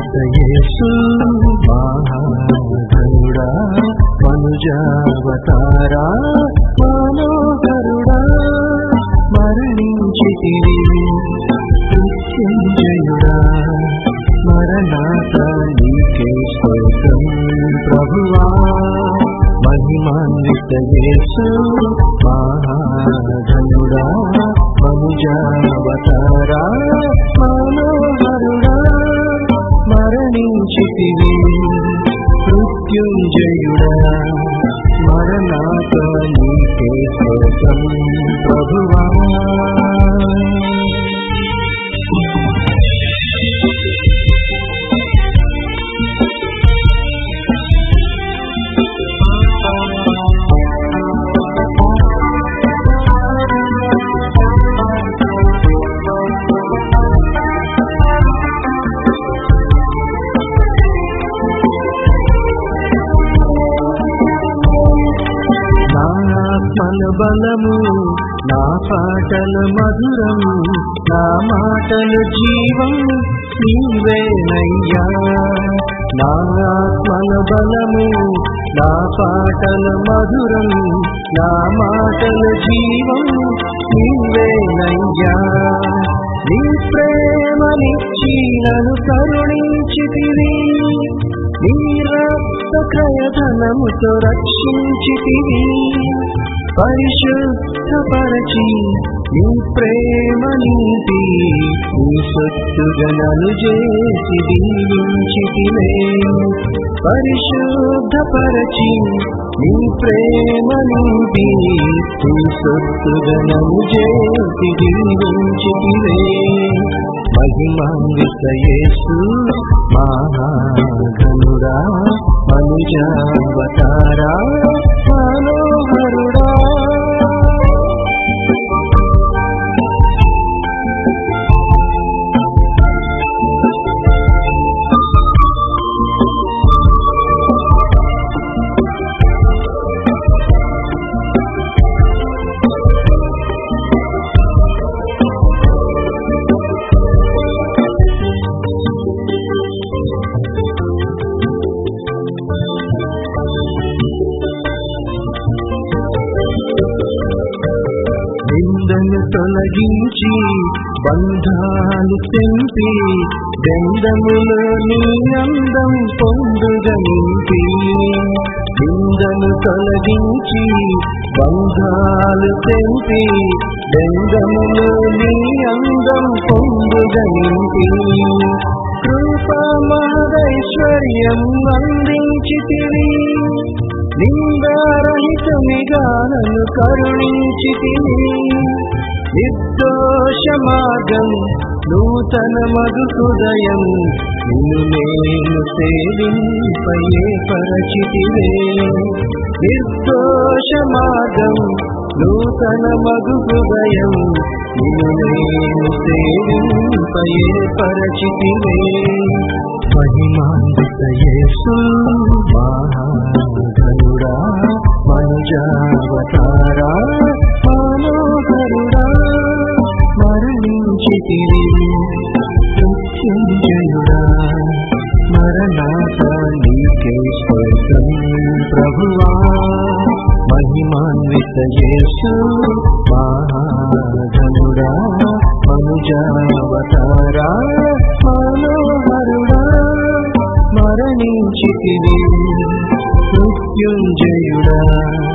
మహిమాన్వితయేసు మహాధనుడా మనుజావతారా మనోహరుడా మరణించితివి మృత్యుంజయుడా మరణాత నీకే స్తోత్రం ప్రభువా మహిమాన్వితయేసు మహాధనుడా మనుజావతారా మనోహరుడా మరణించితివి మృత్యుంజయుడా మరణాత నీకే స్తోత్రం ప్రభువా నా ఆత్మల బలము నా పాటల మధురం నా మాటలు జీవం నీవేనయ్యా నా ఆత్మల బలము నా పాటల మధురం నా మాటలు జీవం నీవేనయ్యా నీ ప్రేమనిచ్చి నన్ను కరుణించితివి నీ రక్త క్రయధనముతో రక్షించితివి పరిశుద్ధపరచి నీ ప్రేమ నింపి నీ సొత్తుగా నన్ను చేసి దీవించితివే పరిశుద్ధపరచి నీ ప్రేమ నింపి నీ సొత్తుగా నన్ను చేసి దీవించితివే మహిమాన్విత యేసు మహాఘనుడా మనుజావతారా మనోహరుడా నిందను తొలగించి బంధాలు తెంపి దండములో నీ అందం పొందుగా నింపి నిందను తొలగించి బంధాలు తెంపి దండములో నీ అందం పొందుగా నింపి కృపమాదైశ్వర్యం అందించితివి నిందారహితమిగా నన్ను కరుణించితివి నిర్దోష మార్గం నూతన మధు హృదయం నిన్ను నేను సేవింపయే పరచితివే నిర్దోష మార్గం నూతన మధు హృదయం నిన్ను నేను సేవింపయే పరచితివే మహిమాన్విత యేసు మహాధనుడా మనుజావతారా మనోహరుడా మరణించితివి మృత్యుంజయుడా మరణాత నీకే స్తోత్రం ప్రభువా మహిమాన్విత యేసు మహాధనుడా మనుజావతారా మనోహరుడా మరణించితివి మృత్యుంజయుడా